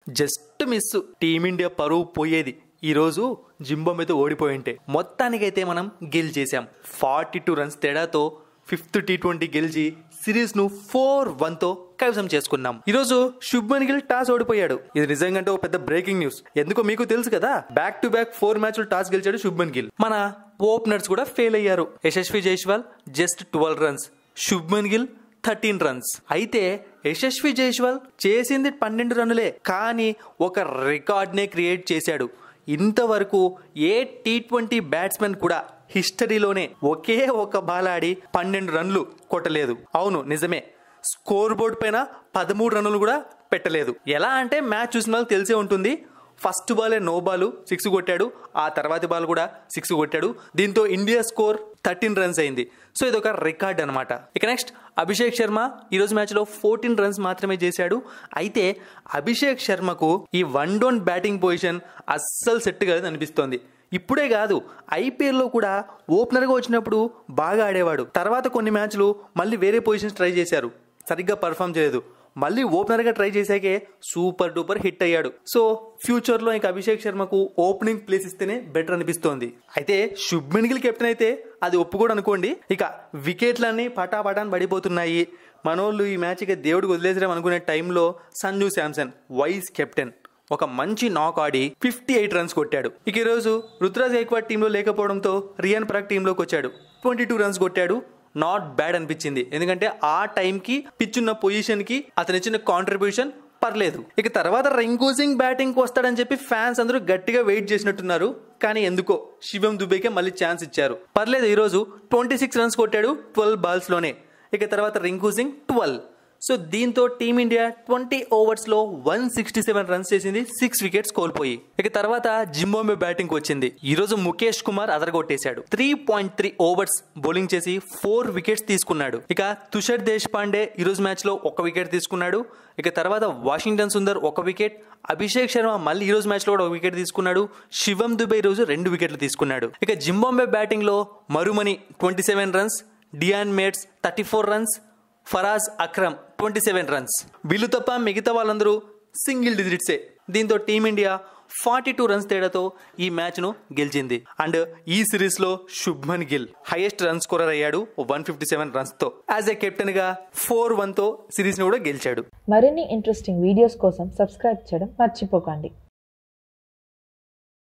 just miss team India పరువు పోయేది ఈ రోజు జింబాబ్వేతో ఓడిపోయింటే మొత్తానికైతే మనం గెలిచేసాం ఫార్టీ టూ రన్స్ తేడాతో ఫిఫ్త్ టీ ట్వంటీ గెలిచి సిరీస్ ను ఫోర్ వన్ తో కైవసం చేసుకున్నాం ఈ రోజు శుభ్మన్ గిల్ టాస్ ఓడిపోయాడు ఇది నిజంగా ఒక పెద్ద బ్రేకింగ్ న్యూస్ ఎందుకో మీకు తెలుసు కదా బ్యాక్ టు బ్యాక్ ఫోర్ మ్యాచ్లు టాస్ గెలిచాడు శుభ్మన్ గిల్ మన ఓపెనర్స్ కూడా ఫెయిల్ అయ్యారు Yashasvi Jaiswal just twelve runs Shubman Gill thirteen runs అయితే యశస్వి జైస్వాల్ చేసింది పన్నెండు రన్నులే కానీ ఒక రికార్డ్ నే క్రియేట్ చేశాడు ఇంతవరకు ఏ టీ ట్వంటీ బ్యాట్స్మెన్ కూడా హిస్టరీలోనే ఒకే ఒక బాల్ ఆడి పన్నెండు రన్లు కొట్టలేదు అవును నిజమే స్కోర్ బోర్డ్ పైన పదమూడు రన్నులు కూడా పెట్టలేదు ఎలా అంటే మ్యాచ్ చూసిన వాళ్ళకి తెలిసే ఉంటుంది ఫస్ట్ బాలే నో బాల్ సిక్స్ కొట్టాడు ఆ తర్వాతి బాల్ కూడా సిక్స్ కొట్టాడు దీంతో ఇండియా స్కోర్ థర్టీన్ రన్స్ అయింది సో ఇది ఒక రికార్డ్ అనమాట ఇక నెక్స్ట్ అభిషేక్ శర్మ ఈ రోజు మ్యాచ్ లో ఫోర్టీన్ రన్స్ మాత్రమే చేశాడు అయితే అభిషేక్ శర్మకు ఈ వన్ డౌన్ బ్యాటింగ్ పొజిషన్ అస్సలు సెట్ కాదు అనిపిస్తోంది ఇప్పుడే కాదు ఐపీఎల్లో కూడా ఓపెనర్గా వచ్చినప్పుడు బాగా ఆడేవాడు తర్వాత కొన్ని మ్యాచ్లు మళ్ళీ వేరే పొజిషన్స్ ట్రై చేశారు సరిగ్గా పర్ఫామ్ చేయలేదు మళ్ళీ ఓపెనర్గా ట్రై చేశాకే సూపర్ డూపర్ హిట్ అయ్యాడు సో ఫ్యూచర్లో ఇంకా అభిషేక్ శర్మకు ఓపెనింగ్ ప్లేస్ ఇస్తేనే బెటర్ అనిపిస్తోంది అయితే శుభ్మన్ గిల్ కెప్టెన్ అయితే అది ఒప్పుకోడు అనుకోండి ఇక వికెట్లన్నీ పటాపటాన్ని పడిపోతున్నాయి మనోళ్ళు ఈ మ్యాచ్ ఇక దేవుడికి వదిలేసాం అనుకునే టైంలో సంజు శాంసన్ వైస్ కెప్టెన్ ఒక మంచి నాక్ ఆడి ఫిఫ్టీ ఎయిట్ రన్స్ కొట్టాడు ఇక ఈరోజు రుతురాజ్ గైక్వాడ్ టీంలో లేకపోవడంతో రియాన్ పరాగ్ టీంలోకి వచ్చాడు ట్వంటీ టూ రన్స్ కొట్టాడు నాట్ బ్యాడ్ అనిపించింది ఎందుకంటే ఆ టైంకి పిచ్ ఉన్న పొజిషన్కి అతను ఇచ్చిన కాంట్రిబ్యూషన్ పర్లేదు ఇక తర్వాత రింకు సింగ్ బ్యాటింగ్ వస్తాడని చెప్పి ఫ్యాన్స్ అందరూ గట్టిగా వెయిట్ చేసినట్టున్నారు కానీ ఎందుకో శివం దుబేకే మళ్ళీ ఛాన్స్ ఇచ్చారు పర్లేదు ఈరోజు ట్వంటీ సిక్స్ రన్స్ కొట్టాడు ట్వెల్వ్ బాల్స్ లోనే ఇక తర్వాత రింకు సింగ్ ట్వెల్వ్ సో దీంతో టీమిండియా ట్వంటీ ఓవర్స్ లో వన్ సిక్స్టీ సెవెన్ రన్స్ చేసింది సిక్స్ వికెట్స్ కోల్పోయి ఇక తర్వాత జింబాబే బ్యాటింగ్ వచ్చింది ఈ రోజు ముఖేష్ కుమార్ అదరగొట్టేశాడు three point three overs bowling చేసి ఫోర్ వికెట్స్ తీసుకున్నాడు ఇక తుషార్ దేశ్ పాండే ఈ రోజు మ్యాచ్ లో ఒక వికెట్ తీసుకున్నాడు ఇక తర్వాత వాషింగ్టన్ సుందర్ ఒక వికెట్ అభిషేక్ శర్మ మళ్ళీ ఈ రోజు మ్యాచ్ లో కూడా ఒక వికెట్ తీసుకున్నాడు శివం దుబే ఈ రోజు రెండు వికెట్లు తీసుకున్నాడు ఇక జింబాబే బ్యాటింగ్ లో Marumani twenty seven runs Dion మేట్స్ thirty four runs Faraz Akram twenty seven runs వీళ్ళు తప్ప మిగతా వాళ్ళందరూ సింగిల్ డిజిట్సే దీంతో టీమిండియా ఫార్టీ టూ రన్స్ తేడాతో ఈ మ్యాచ్ ను గెలిచింది అండ్ ఈ సిరీస్ లో Shubman Gill highest run scorer అయ్యాడు వన్ ఫిఫ్టీ సెవెన్ రన్స్ తో యాజ్ ఎ కెప్టెన్ గా ఫోర్ వన్ తో సిరీస్ ని కూడా గెలిచాడు మరిన్ని ఇంట్రెస్టింగ్ వీడియోస్ కోసం సబ్స్క్రైబ్ చేయడం మర్చిపోకండి